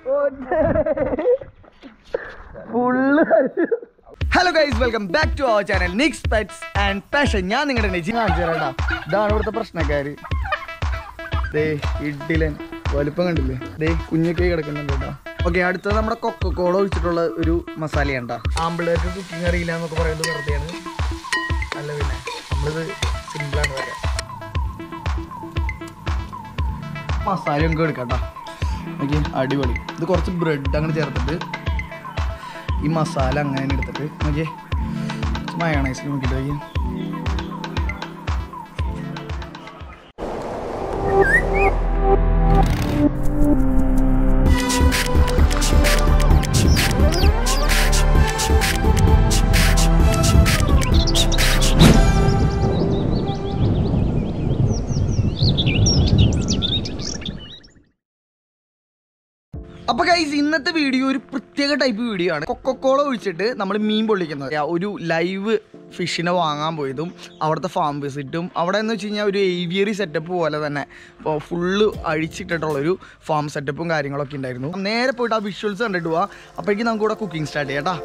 Full hello guys welcome back to our channel nix pets and passion ഞാൻ നിങ്ങളുടെ നെജി കാണിച്ചു തരാട്ടാ ഇതാണ് ഇവിടുത്തെ പ്രശ്നക്കാര് ദേ ഇഡിലൻ വലുപ്പം കണ്ടില്ലേ ദേ കുഞ്ഞൊക്കെ കിടക്കുന്നുണ്ട് കേട്ടോ ഓക്കെ അടുത്തത് നമ്മുടെ കൊക്കക്കോള ഒഴിച്ചിട്ടുള്ള ഒരു മസാലയുണ്ടാ ആമ്പിളേർക്ക് കുക്കിംഗ് അറിയില്ല എന്നൊക്കെ പറയുന്നത് വെറുതെയാണ് അല്ല പിന്നെ നമ്മളിത് സിമ്പിളാണ് പറയാം മസാല നമുക്ക് എടുക്കാം കേട്ടോ ഓക്കെ അടിപൊളി ഇത് കുറച്ച് ബ്രെഡ് അങ്ങനെ ചേർത്തിട്ട് ഈ മസാല അങ്ങനെ എടുത്തിട്ട് നോക്കിയേ മയോണൈസിൽ നോക്കിയിട്ട് നോക്കിയേ അപ്പൊ ഗൈസ് ഇന്നത്തെ വീഡിയോ ഒരു പ്രത്യേക ടൈപ്പ് വീഡിയോ ആണ് കൊക്കക്കോള ഒഴിച്ചിട്ട് നമ്മൾ മീൻ പൊള്ളിക്കുന്നത് ആ, ഒരു ലൈവ് ഫിഷിനെ വാങ്ങാൻ പോയതും അവിടുത്തെ ഫാം വിസിറ്റും അവിടെ എന്ന് വെച്ച് കഴിഞ്ഞാൽ ഒരു ഏവിയറി സെറ്റപ്പ് പോലെ തന്നെ ഇപ്പോൾ ഫുള്ള് അഴിച്ചിട്ടിട്ടുള്ളൊരു ഫാം സെറ്റപ്പും കാര്യങ്ങളൊക്കെ ഉണ്ടായിരുന്നു നേരെ പോയിട്ട് ആ വിഷ്വൽസ് കണ്ടിട്ട് പോവാം അപ്പോഴേക്കും നമുക്ക് ഇവിടെ കുക്കിംഗ് സ്റ്റാർട്ട് ചെയ്യാം കേട്ടോ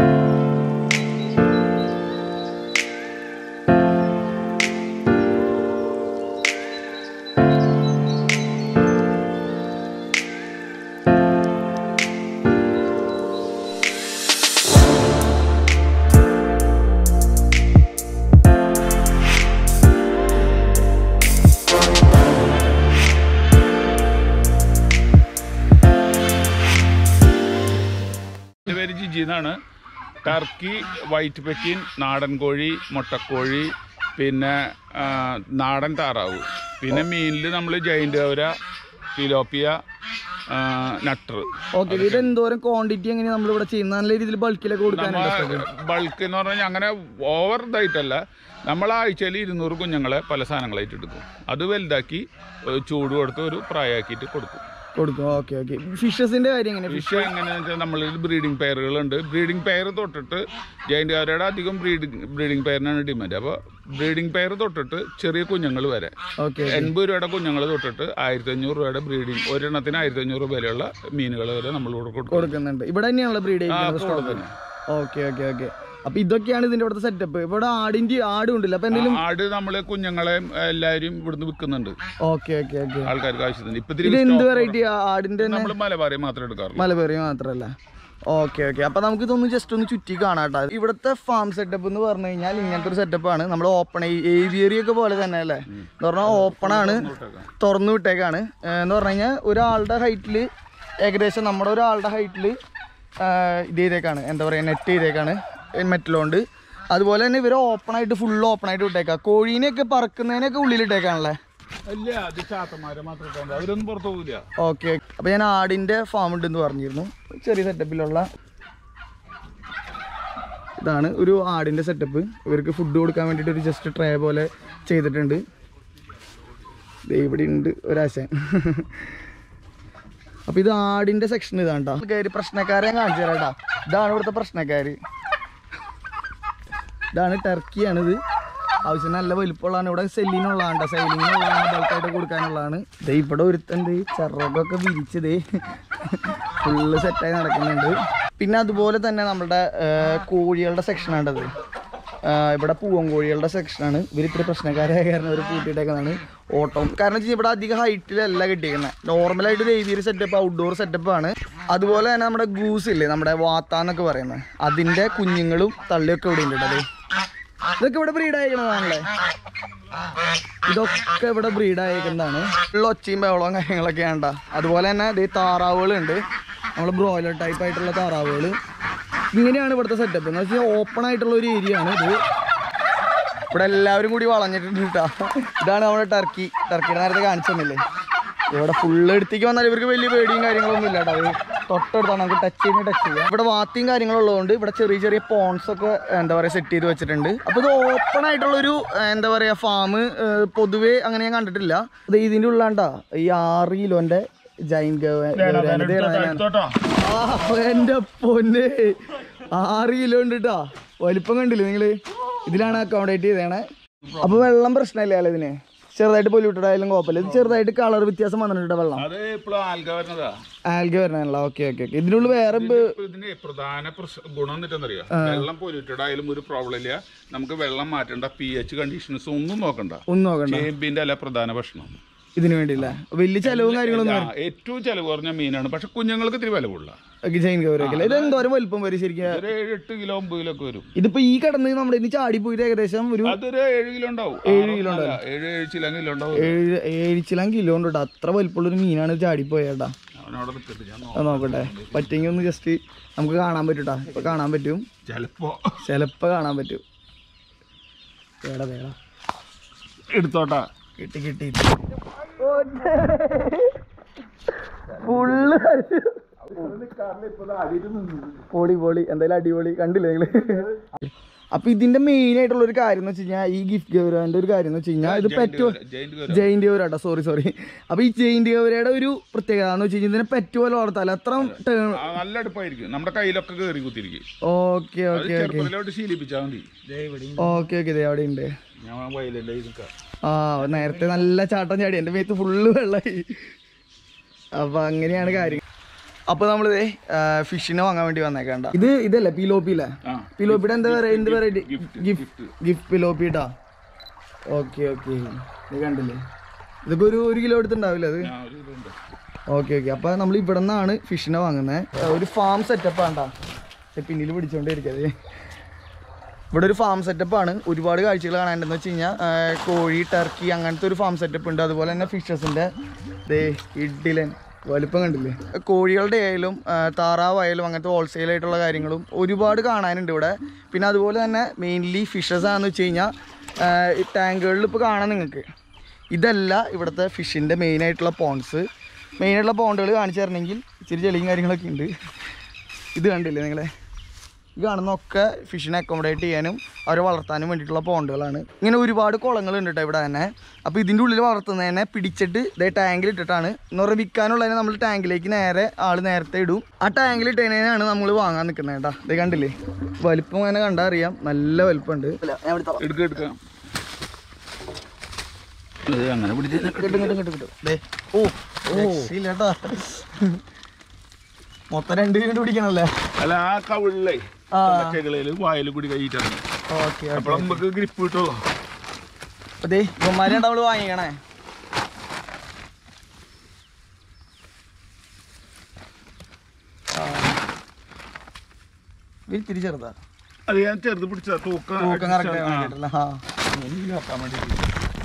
എൻ്റെ പേര് ജിജി എന്നാണ് ടർക്കി വൈറ്റ് പെക്കിൻ നാടൻ കോഴി മുട്ടക്കോഴി പിന്നെ ആ, നാടൻ താറാവ് പിന്നെ മീനിൽ നമ്മൾ ജയിൻ്റ് കവര ഫിലോപ്പിയ നട്ടർ ഓക്കെ ഇത് എന്തോരം ക്വാണ്ടിറ്റി എങ്ങനെ നമ്മളിവിടെ ചെയ്യുന്ന നല്ല രീതിയിൽ ബൾക്കിലൊക്കെ കൊടുക്കാനുണ്ട് ബൾക്ക് എന്ന് പറഞ്ഞാൽ അങ്ങനെ ഓവർ ഇതായിട്ടല്ല നമ്മൾ ആഴ്ചയിൽ ഇരുന്നൂറ് കുഞ്ഞുങ്ങളെ പല സാധനങ്ങളായിട്ട് എടുക്കും അത് വലുതാക്കി ഏ, ചൂട് കൊടുത്ത് ഒരു പ്രായമാക്കിയിട്ട് കൊടുക്കും കൊടുക്കും ഓക്കെ ഓക്കെ ഫിഷസിന്റെ കാര്യം എങ്ങനെ ഫിഷ് എങ്ങനെയാണെന്ന് വെച്ചാൽ നമ്മളിൽ ബ്രീഡിംഗ് പെയറുകളുണ്ട് ബ്രീഡിംഗ് പെയർ തൊട്ടിട്ട് ജയിൻ്റ് കാരുടെ അധികം ബ്രീഡിംഗ് ബ്രീഡിംഗ് പെയറിനാണ് ഡിമാൻഡ് അപ്പോൾ ബ്രീഡിംഗ് പെയർ തൊട്ടിട്ട് ചെറിയ കുഞ്ഞുങ്ങൾ വരെ ഓക്കെ എൺപത് രൂപയുടെ കുഞ്ഞുങ്ങൾ തൊട്ടിട്ട് ആയിരത്തി അഞ്ഞൂറ് രൂപയുടെ ബ്രീഡിംഗ് ഒരെണ്ണത്തിന് ആയിരത്തി അഞ്ഞൂറ് വിലയുള്ള മീനുകൾ വരെ നമ്മൾ ഇവിടെ കൊടുക്കും കൊടുക്കുന്നുണ്ട് ഇവിടെ തന്നെയാണല്ലോ ബ്രീഡ് ആ, ചെയ്യുന്നത് ഇവിടെ സ്റ്റോക്ക് തന്നെ. ഓക്കെ ഓക്കെ ഓക്കെ അപ്പൊ ഇതൊക്കെയാണ് ഇതിന്റെ ഇവിടുത്തെ സെറ്റപ്പ് ഇവിടെ ആടിന്റെ ആടും ഉണ്ടല്ലോ അപ്പൊ എന്തെങ്കിലും ആട് നമ്മള് കുഞ്ഞുങ്ങളെ എല്ലാവരും ഇവിടുന്ന് വിൽക്കുന്നുണ്ട് ഓക്കെ ഓക്കെ ഓക്കെ ആൾക്കാർക്ക് ആവശ്യത്തിന് ഇപ്പൊ ഇത് എന്ത് വെറൈറ്റി ആടിന്റെ തന്നെ നമ്മൾ മലബാറി മാത്രമേ എടുക്കാറുള്ളൂ മലബേറി മാത്രല്ല ഓക്കെ ഓക്കെ അപ്പൊ നമുക്ക് ഇതൊന്ന് ജസ്റ്റ് ഒന്ന് ചുറ്റി കാണാട്ടോ ഇവിടുത്തെ ഫാം സെറ്റപ്പ് എന്ന് പറഞ്ഞു കഴിഞ്ഞാൽ ഇങ്ങനത്തെ ഒരു സെറ്റപ്പ് ആണ് നമ്മൾ ഓപ്പൺ ഏവിയറി ഒക്കെ പോലെ തന്നെ അല്ലേ എന്ന് പറഞ്ഞാൽ ഓപ്പൺ ആണ് തുറന്നു വിട്ടേക്കാണ് ഏഹ് എന്ന് പറഞ്ഞു കഴിഞ്ഞാൽ ഒരാളുടെ ഹൈറ്റിൽ ഏകദേശം നമ്മുടെ ഒരാളുടെ ഹൈറ്റിൽ ഇത് ചെയ്തേക്കാണ് എന്താ പറയുക നെറ്റ് ചെയ്തേക്കാണ് മെറ്റലുകൊണ്ട് അതുപോലെ തന്നെ ഇവർ ഓപ്പൺ ആയിട്ട് ഫുൾ ഓപ്പൺ ആയിട്ട് വിട്ടേക്കാം കോഴീനെയൊക്കെ പറക്കുന്നതിനൊക്കെ ഉള്ളിലിട്ടേക്കാണല്ലേ അല്ല അത് ചാത്തന്മാരെ മാത്രമേ ഇട്ടാ മതി. അവരൊന്നും പുറത്തു പോകില്ല ഓക്കെ അപ്പോൾ ഞാൻ ആടിൻ്റെ ഫാം ഉണ്ടെന്ന് പറഞ്ഞിരുന്നു ചെറിയ സെറ്റപ്പിലുള്ള ഇതാണ് ഒരു ആടിൻ്റെ സെറ്റപ്പ് ഇവർക്ക് ഫുഡ് കൊടുക്കാൻ വേണ്ടിയിട്ട് ഒരു ജസ്റ്റ് ട്രേ പോലെ ചെയ്തിട്ടുണ്ട് ദേ ഇവിടെ ഉണ്ട് ഒരാശാൻ അപ്പോൾ ഇത് ആടിൻ്റെ സെക്ഷൻ ഇതാണ് കേട്ടോ കയറി പ്രശ്നക്കാരെ ഞാൻ കാണിച്ചു തരാം കേട്ടോ ഇതാണ് ഇവിടുത്തെ പ്രശ്നക്കാർ ഇതാണ് ടർക്കിയാണിത് ആവശ്യം നല്ല വലിപ്പമുള്ളതാണ് ഇവിടെ സെല്ലിനുള്ളതാണ് കേട്ടോ സെയിലിങ്ങിനുള്ളതാണ് ബൾക്കായിട്ട് കൊടുക്കാനുള്ളതാണ് ദേ ഇവിടെ ഒരുത്തണ്ട് ചിറകൊക്കെ വിരിച്ചത് ഫുള്ള് സെറ്റായി നടക്കുന്നുണ്ട് പിന്നെ അതുപോലെ തന്നെ നമ്മുടെ ആ, കോഴികളുടെ സെക്ഷനാണ്ടത് ഇവിടെ പൂവൻ കോഴികളുടെ സെക്ഷനാണ് ഇവർ ഇത്തിരി പ്രശ്നക്കാരായ കാരണം അവർ കൂട്ടിയിട്ടേക്കുന്നതാണ് ഓട്ടം കാരണം വെച്ചാൽ ഇവിടെ അധികം ഹൈറ്റിലല്ല കിട്ടിയിരിക്കുന്നത് നോർമലായിട്ട് ഒരു ഏവിയർ സെറ്റപ്പ് ഔട്ട്ഡോർ സെറ്റപ്പ് ആണ് അതുപോലെ തന്നെ നമ്മുടെ ഗൂസ് ഇല്ലേ നമ്മുടെ വാത്ത എന്നൊക്കെ പറയുന്നത് അതിൻ്റെ കുഞ്ഞുങ്ങളും തള്ളിയൊക്കെ ഇവിടെ ഉണ്ട് കേട്ടോ ദേ. ഇതൊക്കെ ഇവിടെ ബ്രീഡ് അയക്കണതാണല്ലേ ഇതൊക്കെ ഇവിടെ ബ്രീഡ് അയക്കുന്നതാണ് ഉള്ള ഒച്ചയും ബഹളവും കാര്യങ്ങളൊക്കെ വേണ്ട അതുപോലെ തന്നെ ദേ താറാവുകളുണ്ട് നമ്മൾ ബ്രോയിലർ ടൈപ്പ് ആയിട്ടുള്ള താറാവുകൾ ഇങ്ങനെയാണ് ഇവിടുത്തെ സെറ്റപ്പ് എന്ന് വെച്ചാൽ ഓപ്പൺ ആയിട്ടുള്ള ഒരു ഏരിയ ആണ് ഇത് ഇവിടെ എല്ലാവരും കൂടി വളഞ്ഞിട്ടുണ്ട് കേട്ടോ ഇതാണ് നമ്മുടെ ടർക്കി ടർക്കിയുടെ നേരത്തെ കാണിച്ചു തന്നില്ലേ ഇവിടെ ഫുള്ള് എടുത്തേക്ക് വന്നാൽ ഇവർക്ക് വലിയ പേടിയും കാര്യങ്ങളൊന്നും ഇല്ല കേട്ടോ അത് തൊട്ടടുത്താണ് നമുക്ക് ടച്ച് ചെയ്യുന്ന ടച്ച് ചെയ്യാം ഇവിടെ വാത്തിയും കാര്യങ്ങളും ഉള്ളതുകൊണ്ട് ഇവിടെ ചെറിയ ചെറിയ പോൺസ് ഒക്കെ എന്താ പറയുക സെറ്റ് ചെയ്ത് വെച്ചിട്ടുണ്ട് അപ്പോൾ ഇത് ഓപ്പൺ ആയിട്ടുള്ളൊരു ഏഹ്, എന്താ പറയുക ഫാം പൊതുവേ അങ്ങനെ ഞാൻ കണ്ടിട്ടില്ല ഇത് ഇതിൻ്റെ ഉള്ളാണ്ടാ ഈ ആറ് കിലോൻ്റെ ജൈൻ ആ എന്റെ പൊന്നെ ആറ് കിലോ ഉണ്ട് കേട്ടാ വലിപ്പം കണ്ടില്ലേ നിങ്ങള് ഇതിലാണ് അക്കോമഡേറ്റ് ചെയ്തേണേ അപ്പൊ വെള്ളം പ്രശ്നമില്ല അല്ലേ ഇതിന് ചെറുതായിട്ട് പൊല്യൂട്ടഡ് ആയാലും കുഴപ്പമില്ല ഇത് ചെറുതായിട്ട് കളർ വ്യത്യാസം വന്നിട്ടുണ്ട് വെള്ളം അത് ഇപ്പോഴും ആൽഗ വരുന്നതാ ആൽഗ വരണല്ലോ ഓക്കെ ഓക്കെ ഓക്കെ ഇതിനുള്ളിൽ വേറെ ബ- ഇപ്പൊ ഇതിന്റെ പ്രധാന പ്രശ്- ഗുണം എന്നിട്ടെന്നറിയോ വെള്ളം പൊല്യൂറ്റഡ് ആയാലും ഒരു പ്രോബ്ലം ഇല്ല നമുക്ക് വെള്ളം മാറ്റണ്ട പി എച്ച് കണ്ടീഷൻസ് ഒന്നും നോക്കണ്ട ഒന്നും നോക്കണ്ട ചേമ്പിന്റെ അല്ല പ്രധാന ഭക്ഷണം ഇതിനു വേണ്ടിയില്ല വലിയ ചെലവും കാര്യങ്ങളൊന്നും ആ, ഏറ്റവും ചെലവ് കുറഞ്ഞ മീനാണ് പക്ഷെ കുഞ്ഞുങ്ങൾക്ക് ഇത്തിരി വില കൂടുതല ഒക്കെ ചെയിൻ കവറൊക്കെ ഇത് എന്തോരം വലുപ്പം വരും ശരിക്കും ഒരു ഏഴ് എട്ട് കിലോ ഒമ്പത് കിലോ ഒക്കെ വരും ഇതിപ്പോ ഈ കടന്ന് നമ്മുടെ ഇന്ന് ചാടി പോയിട്ട് ഏകദേശം ഒരു അതൊരു ഏഴ് കിലോ ഉണ്ടാവും ഏഴ് കിലോ അല്ല, ഏഴ് ഏഴ് ചില കിലോ ഉണ്ടാവും ഏഴ് ഏഴിച്ചിലാം കിലോ ഉണ്ട് കേട്ടോ അത്ര വലിപ്പമുള്ള ഒരു മീനാണ് ചാടി പോയേട്ടാ അവനവിടെ നിൽക്കട്ടെ ഞാൻ നോക്കാം. അത് നോക്കട്ടെ പറ്റെങ്കിൽ ഒന്ന് ജസ്റ്റ് നമുക്ക് കാണാൻ പറ്റൂട്ടാ ഇപ്പൊ കാണാൻ പറ്റും ചെലപ്പോ ചിലപ്പോ കാണാൻ പറ്റും വേടാ വേടാ എടുത്തോട്ടാ കിട്ടി കിട്ടി ഫുള്ള് പൊളി പൊളി എന്തായാലും അടിപൊളി കണ്ടില്ലേ നിങ്ങള് അപ്പൊ ഇതിന്റെ മെയിൻ ആയിട്ടുള്ള ഒരു കാര്യം എന്ന് വെച്ച് കഴിഞ്ഞാൽ ഈ ഗിഫ്റ്റ് ഗൗരവന്റെ ഒരു കാര്യം എന്ന് വെച്ച് കഴിഞ്ഞാൽ ഇത് പെറ്റ് ജയിന്റ് ജയിന്റ് ഗൗരാട്ടോ സോറി സോറി അപ്പൊ ഈ ജയിന്റ് ഗൗരയുടെ ഒരു പ്രത്യേകത എന്ന് വെച്ച് കഴിഞ്ഞാൽ ഇതിനെ പെറ്റ് പോലെ വളർത്താല അത്ര ടേൺ നല്ല അടുപ്പായിരിക്കും നമ്മുടെ കയ്യിലൊക്കെ കയറി കുത്തിരിക്കും ഓക്കെ അത് ഓക്കെ ചെറുപ്പത്തിലോട്ട് ശീലിപ്പിച്ചാൽ മതി ഓക്കെ ഓക്കെ ഇതേ അവിടെ ഉണ്ട് ഞാൻ വയലല്ലേ ഇതൊക്കെ ആ നേരത്തെ നല്ല ചാട്ടം ചാടി എൻ്റെ മേത്ത് ഫുള്ള് വെള്ളമായി അപ്പൊ അങ്ങനെയാണ് കാര്യം അപ്പൊ നമ്മളിതേ ഫിഷിനെ വാങ്ങാൻ വേണ്ടി വന്നേക്കണ്ട ഇത് ഇതല്ലേ പിലോപ്പിയില്ലേ ആ പിലോപ്പിയുടെ എന്താ പറയാ എന്ത് വെറൈറ്റി ഗിഫ്റ്റ് ഗിഫ്റ്റ് ഗിഫ്റ്റ് പിലോപ്പിട്ടാ ഓക്കെ ഓക്കെ നീ കണ്ടില്ലേ ഇതിപ്പോ ഒരു ഒരു കിലോ എടുത്തുണ്ടാവില്ല അത് ആ, ഒരു ഇതുണ്ട്. ഓക്കെ ഓക്കെ അപ്പൊ നമ്മൾ ഇവിടെ നിന്നാണ് ഫിഷിനെ വാങ്ങുന്നത് ഒരു ഫാം സെറ്റപ്പ് ആണ്ടാ പിന്നിൽ പിടിച്ചോണ്ടിരിക്കത് ഇവിടെ ഒരു ഫാം സെറ്റപ്പ് ആണ് ഒരുപാട് കാഴ്ചകൾ കാണാനുണ്ടെന്ന് വെച്ച് കഴിഞ്ഞാൽ കോഴി ടർക്കി അങ്ങനത്തെ ഒരു ഫാം സെറ്റപ്പ് ഉണ്ട് അതുപോലെ തന്നെ ഫിഷസിന്റെ ദേ ഇഡിലൻ വലുപ്പം കണ്ടില്ലേ കോഴികളുടെ ആയാലും ആ, താറാവായാലും അങ്ങനത്തെ ഹോൾസെയിൽ ആയിട്ടുള്ള കാര്യങ്ങളും ഒരുപാട് കാണാനുണ്ട് ഇവിടെ പിന്നെ അതുപോലെ തന്നെ മെയിൻലി ഫിഷസ് ആണെന്ന് വെച്ച് കഴിഞ്ഞാൽ ഈ ടാങ്കുകളിൽ ഇപ്പോൾ കാണാം നിങ്ങൾക്ക് ഇതല്ല ഇവിടുത്തെ ഫിഷിൻ്റെ മെയിൻ ആയിട്ടുള്ള പോൺസ് മെയിൻ ആയിട്ടുള്ള പോണ്ടുകൾ കാണിച്ചു തരണമെങ്കിൽ ഇച്ചിരി ചെളിയും കാര്യങ്ങളൊക്കെ ഉണ്ട് ഇത് കണ്ടില്ലേ നിങ്ങളെ ഇത് കാണുന്നൊക്കെ ഫിഷിനെ അക്കോമഡേറ്റ് ചെയ്യാനും അവരെ വളർത്താനും വേണ്ടിയിട്ടുള്ള പോണ്ടുകളാണ് ഇങ്ങനെ ഒരുപാട് കുളങ്ങളുണ്ട് കേട്ടോ ഇവിടെ തന്നെ അപ്പോൾ ഇതിൻ്റെ ഉള്ളിൽ വളർത്തുന്നതിനെ പിടിച്ചിട്ട് ഇതേ ടാങ്കിൽ ഇട്ടിട്ടാണ് എന്ന് പറഞ്ഞാൽ വിൽക്കാനുള്ളതിനെ നമ്മൾ ടാങ്കിലേക്ക് നേരെ ആൾ നേരത്തെ ഇടും ആ ടാങ്കിൽ ഇട്ടതിനാണ് നമ്മൾ വാങ്ങാൻ നിൽക്കുന്നത് കേട്ടോ ഇത് കണ്ടില്ലേ വലിപ്പം അങ്ങനെ കണ്ടാൽ അറിയാം നല്ല വലിപ്പമുണ്ട് എടുക്ക എടുക്കാം ഇത് അങ്ങനെ പിടിച്ച് കിട്ടും കിട്ടും കിട്ടും കിട്ടും ദേ ഓ ഓ ഇല്ലേട്ടാ മൊത്തം രണ്ട് കിലോ പിടിക്കണല്ലേ അല്ല ആ കവിളിലേ ആ ചെകളില് വായിലും കൂടി കൈയിട്ടാണ് ഓക്കെ അപ്പോൾ നമുക്ക് ഗ്രിപ്പ് കിട്ടുള്ളൂ അതെ ഇവന്മാരെ നമ്മള് വാങ്ങിക്കണേ ഇത്തിരി ചെറുതാ അത് ഞാൻ ചെറുത് പിടിച്ച തൂക്കം തൂക്കം കറക്റ്റ് വേണ്ടിട്ടല്ല ആ നോക്കാൻ വേണ്ടി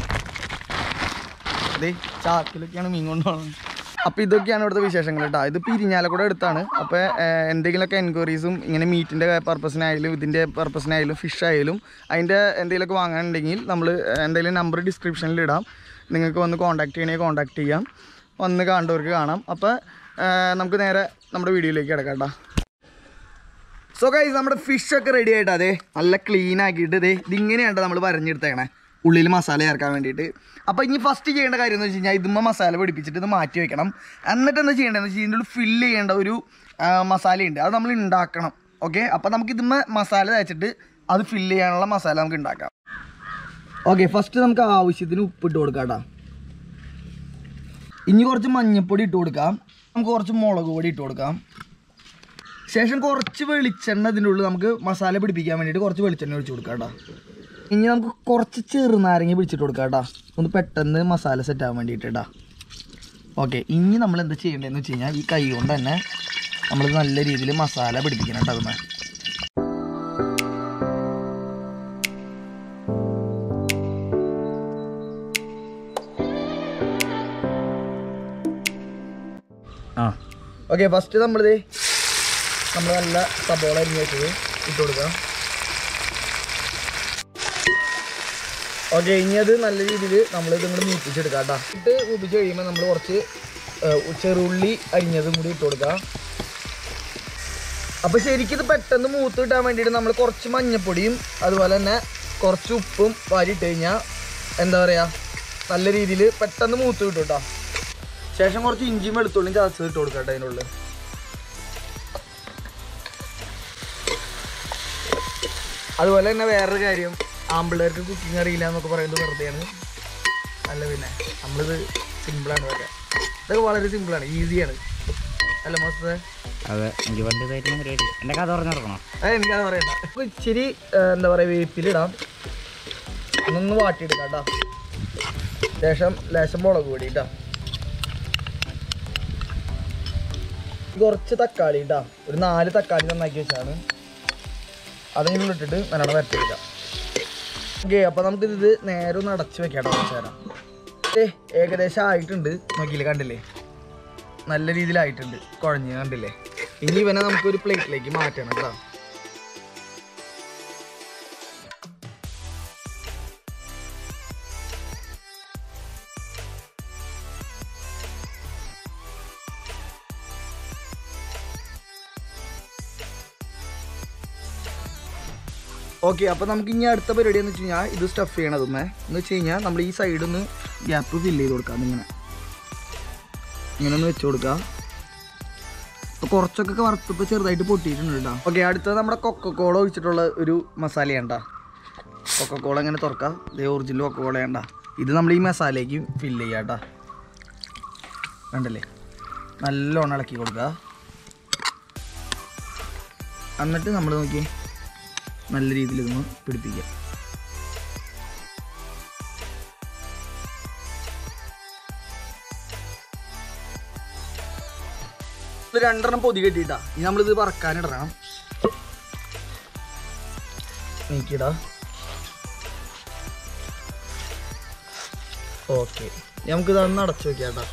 അതെ ചാക്കിലൊക്കെയാണ് മീൻ കൊണ്ടുപോകുന്നത് അപ്പോൾ ഇതൊക്കെയാണ് ഇവിടുത്തെ വിശേഷങ്ങൾ കേട്ടോ ഇത് പിരിഞ്ഞാലക്കൂടെ അടുത്താണ് അപ്പോൾ എന്തെങ്കിലുമൊക്കെ എൻക്വയറീസും ഇങ്ങനെ മീറ്റിൻ്റെ പർപ്പസിനായാലും ഇതിൻ്റെ പർപ്പസിനായാലും ഫിഷ് ആയാലും അതിൻ്റെ എന്തെങ്കിലുമൊക്കെ വാങ്ങാനുണ്ടെങ്കിൽ നമ്മൾ എന്തെങ്കിലും നമ്പർ ഡിസ്ക്രിപ്ഷനിൽ ഇടാം നിങ്ങൾക്ക് വന്ന് കോൺടാക്ട് ചെയ്യണമെങ്കിൽ കോൺടാക്ട് ചെയ്യാം വന്ന് കാണേണ്ടവർക്ക് കാണാം അപ്പോൾ നമുക്ക് നേരെ നമ്മുടെ വീഡിയോയിലേക്ക് കിടക്കാം കേട്ടോ സോ ഗൈസ് നമ്മുടെ ഫിഷ് ഒക്കെ റെഡി ആയിട്ട് അതെ നല്ല ക്ലീൻ ആക്കിയിട്ട് ഇതേ ഇതിങ്ങനെയാണ് നമ്മൾ വരഞ്ഞെടുത്തേക്കണേ ഉള്ളിൽ മസാല ചേർക്കാൻ വേണ്ടിയിട്ട് അപ്പോൾ ഇനി ഫസ്റ്റ് ചെയ്യേണ്ട കാര്യം എന്ന് വെച്ച് കഴിഞ്ഞാൽ ഇതുമ്മ മസാല പിടിപ്പിച്ചിട്ട് ഇത് മാറ്റി വെക്കണം എന്നിട്ട് എന്താ ചെയ്യേണ്ടതെന്ന് വെച്ചാൽ ഇതിൻ്റെ ഉള്ളിൽ ഫില്ല് ചെയ്യേണ്ട ഒരു ആ, മസാലയുണ്ട് അത് നമ്മൾ ഉണ്ടാക്കണം ഓക്കെ അപ്പോൾ നമുക്ക് ഇതുമ്മ മസാല തേച്ചിട്ട് അത് ഫില്ല് ചെയ്യാനുള്ള മസാല നമുക്ക് ഉണ്ടാക്കാം ഓക്കെ ഫസ്റ്റ് നമുക്ക് ആവശ്യത്തിന് ഉപ്പിട്ട് കൊടുക്കാം കേട്ടോ ഇനി കുറച്ച് മഞ്ഞൾപ്പൊടി ഇട്ട് കൊടുക്കാം നമുക്ക് കുറച്ച് മുളക് പൊടി ഇട്ട് കൊടുക്കാം ശേഷം കുറച്ച് വെളിച്ചെണ്ണ ഇതിൻ്റെ ഉള്ളിൽ നമുക്ക് മസാല പിടിപ്പിക്കാൻ വേണ്ടിയിട്ട് കുറച്ച് വെളിച്ചെണ്ണ ഒഴിച്ച് കൊടുക്കാം കേട്ടോ ഇനി നമുക്ക് കുറച്ച് ചെറുനാരങ്ങ പിടിച്ചിട്ട് കൊടുക്കാം കേട്ടോ ഒന്ന് പെട്ടെന്ന് മസാല സെറ്റ് ആവാൻ വേണ്ടിയിട്ട് കേട്ടോ ഓക്കെ ഇനി നമ്മൾ എന്താ ചെയ്യേണ്ടതെന്ന് വെച്ച് കഴിഞ്ഞാൽ ഈ കൈ കൊണ്ട് തന്നെ നമ്മൾ നല്ല രീതിയിൽ മസാല പിടിപ്പിക്കണം കേട്ടോ അതിന് ആ ഓക്കെ ഫസ്റ്റ് നമ്മളിത് നമ്മൾ നല്ല സബോള അരിഞ്ഞ് വെച്ചത് ഇട്ട് കൊടുക്കാം ഓക്കെ ഇനി അത് നല്ല രീതിയിൽ നമ്മൾ ഇത് ഇങ്ങോട്ട് മൂപ്പിച്ചെടുക്കാം കേട്ടോ ഇട്ട് മൂപ്പിച്ച് കഴിയുമ്പോൾ നമ്മൾ കുറച്ച് ഏഹ്, ചെറുള്ളി അരിഞ്ഞതും കൂടി ഇട്ട് കൊടുക്കാം അപ്പോൾ ശരിക്കും ഇത് പെട്ടെന്ന് മൂത്ത് കിട്ടാൻ വേണ്ടിയിട്ട് നമ്മൾ കുറച്ച് മഞ്ഞപ്പൊടിയും അതുപോലെ തന്നെ കുറച്ച് ഉപ്പും വാരിയിട്ട് കഴിഞ്ഞാൽ എന്താ പറയുക നല്ല രീതിയിൽ പെട്ടെന്ന് മൂത്ത് കിട്ടും കേട്ടോ ശേഷം കുറച്ച് ഇഞ്ചിയും വെളുത്തുള്ളിയും ചതച്ച് ഇട്ട് കൊടുക്കട്ടെ അതിനുള്ളിൽ അതുപോലെ തന്നെ വേറൊരു കാര്യം ആമ്പിള്ളേർക്ക് കുക്കിംഗ് അറിയില്ല എന്നൊക്കെ പറയുന്നത് വെറുതെയാണ് അല്ല പിന്നെ നമ്മളിത് സിമ്പിളാണ് വരാം ഇതൊക്കെ വളരെ സിമ്പിളാണ് ഈസിയാണ് അല്ല മോശത്തെ അതെ എനിക്ക് പണ്ട് ഇതായിരുന്നു പരിപാടി എൻ്റെ കഥ പറഞ്ഞു കൊടുക്കണോ അത് എനിക്കത് പറയണ്ട അപ്പൊ ഇച്ചിരി ആ, എന്താ പറയുക വേപ്പിലിടാം ഒന്നൊന്ന് വാട്ടിയെടുക്കാം കേട്ടോ ശേഷം ലേശം മുളക് പൊടി ഇട്ടാ കുറച്ച് തക്കാളി ഇട്ടാ ഒരു നാല് തക്കാളി നന്നാക്കി വെച്ചാണ് അതിനുള്ളിൽ ഇട്ടിട്ട് നല്ലോണം വരച്ചെടുക്കാം ഓക്കെ അപ്പോൾ നമുക്ക് ഇത് നേരെ ഒന്ന് അടച്ച് വെക്കാം കുറച്ച് നേരം ഏ ഏകദേശം ആയിട്ടുണ്ട് നോക്കിയില്ലേ കണ്ടില്ലേ നല്ല രീതിയിലായിട്ടുണ്ട് കുഴഞ്ഞ് കണ്ടില്ലേ ഇനി ഇവനെ നമുക്കൊരു പ്ലേറ്റിലേക്ക് മാറ്റണം കേട്ടോ ഓക്കെ അപ്പോൾ നമുക്ക് ഇനി അടുത്ത പരിപാടി എന്ന് വെച്ച് കഴിഞ്ഞാൽ ഇത് സ്റ്റഫ് ചെയ്യണതുമേ എന്ന് വെച്ച് കഴിഞ്ഞാൽ നമ്മൾ ഈ സൈഡിൽ നിന്ന് ഗ്യാപ്പ് ഫില്ല് ചെയ്ത് കൊടുക്കാം ഇങ്ങനെ ഇങ്ങനെ ഒന്ന് വെച്ച് കൊടുക്കുക അപ്പോൾ കുറച്ചൊക്കെ വറുത്തപ്പോൾ ചെറുതായിട്ട് പൊട്ടിയിട്ടുണ്ട് കേട്ടോ ഓക്കെ അടുത്തത് നമ്മുടെ കൊക്കക്കോള ഒഴിച്ചിട്ടുള്ള ഒരു മസാലയാണ് കേട്ടോ കൊക്കക്കോള ഇങ്ങനെ തുറക്കുക ഇതേ ഒറിജിനൽ കൊക്കക്കോള വേണ്ട ഇത് നമ്മൾ ഈ മസാലയ്ക്ക് ഫില്ല് ചെയ്യാം കേട്ടോ കണ്ടല്ലേ നല്ലോണം ഇളക്കി കൊടുക്കുക എന്നിട്ട് നമ്മൾ നോക്കി നല്ല രീതിയിൽ ഇതൊന്ന് പിടിപ്പിക്കുക ഇത് രണ്ടെണ്ണം പൊതി കെട്ടിട്ടാ ഇനി നമ്മളിത് വറക്കാനിടണം നീക്കിടാ ഓക്കെ നമുക്കിത് അന്ന് അടച്ചു വെക്കാം കേട്ടോ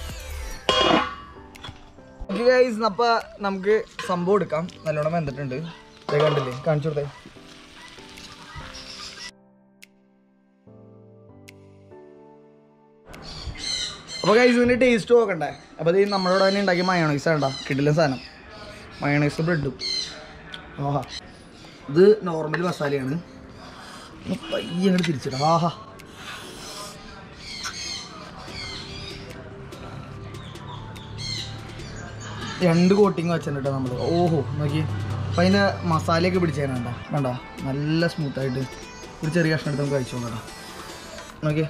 ഓക്കെ ഗൈസ് അപ്പൊ നമുക്ക് സംഭവം എടുക്കാം നല്ലോണം വെന്തിട്ടുണ്ട് ദേ കണ്ടില്ലേ കാണിച്ചു കൊടുത്തേ അപ്പോൾ ഗൈസ് ഇതിൻ്റെ ടേസ്റ്റ് നോക്കണ്ടേ അപ്പോൾ ഇത് നമ്മളോട് തന്നെ ഉണ്ടാക്കിയ മയോണൈസ് വേണ്ട കിടിലൻ സാധനം മയോണൈസ് ബ്രെഡും ആഹാ ഇത് നോർമൽ മസാലയാണ് ഒന്ന് പയ്യെ അങ്ങോട്ട് തിരിച്ചിടാം ആഹാ രണ്ട് കോട്ടിങ് വെച്ചിട്ടുണ്ട് നമ്മൾ ഓഹോ നോക്കി അപ്പം അതിൻ്റെ മസാലയൊക്കെ പിടിച്ചേണ്ട വേണ്ട നല്ല സ്മൂത്തായിട്ട് ഒരു ചെറിയ കഷ്ണം എടുത്ത് നമുക്ക് കഴിച്ചു നോക്കാം നോക്കിയേ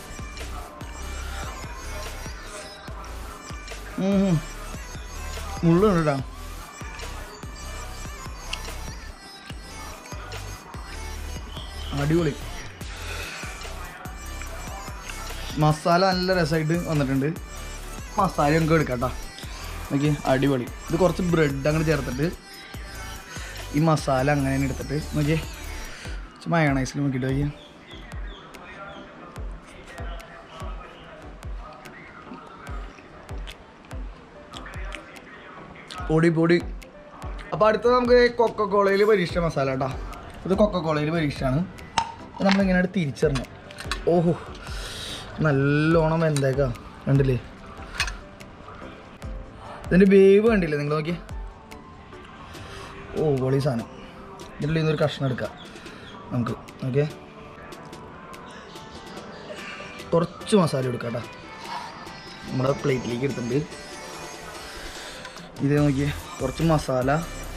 മുള്ളുണ്ട് കേട്ടോ അടിപൊളി മസാല നല്ല രസമായിട്ട് വന്നിട്ടുണ്ട് മസാല നമുക്ക് എടുക്കാം കേട്ടോ നോക്കി അടിപൊളി ഇത് കുറച്ച് ബ്രെഡ് അങ്ങനെ ചേർത്തിട്ട് ഈ മസാല അങ്ങനെ തന്നെ എടുത്തിട്ട് നോക്കിയേ മയണൈസിൽ നോക്കിയിട്ട് നോക്കിയേ പൊടി പൊടി അപ്പോൾ അടുത്തത് നമുക്ക് കൊക്കക്കോളയിൽ പരീക്ഷ മസാല കേട്ടോ ഇത് കൊക്കക്കോളയിൽ പരീക്ഷയാണ് ഇത് നമ്മളിങ്ങനെ തിരിച്ചറിഞ്ഞു ഓഹോ നല്ലോണം വെന്തേക്കാം കണ്ടില്ലേ ഇതിൻ്റെ വേവ് കണ്ടില്ലേ നിങ്ങൾ നോക്കിയേ ഓ പൊളി സാധനം ഇതിൻ്റെ ഉള്ളിൽ നിന്നൊരു കഷ്ണം എടുക്കാം നമുക്ക് ഓക്കെ കുറച്ച് മസാല എടുക്കാം കേട്ടോ നമ്മുടെ പ്ലേറ്റിലേക്ക് എടുത്തിട്ടുണ്ട് ഇത് നോക്കിയേ കുറച്ച് മസാല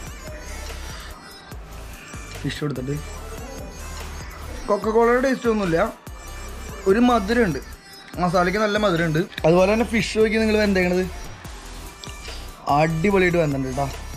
ഫിഷ് എടുത്തിട്ട് കൊക്കക്കോളയുടെ ടേസ്റ്റ് ഒന്നുമില്ല ഒരു മധുരമുണ്ട് മസാലയ്ക്ക് നല്ല മധുരമുണ്ട് അതുപോലെ തന്നെ ഫിഷ് നോക്കി നിങ്ങൾ വെന്തേക്കണത് അടിപൊളിയായിട്ട് വെന്തുണ്ട് കേട്ടോ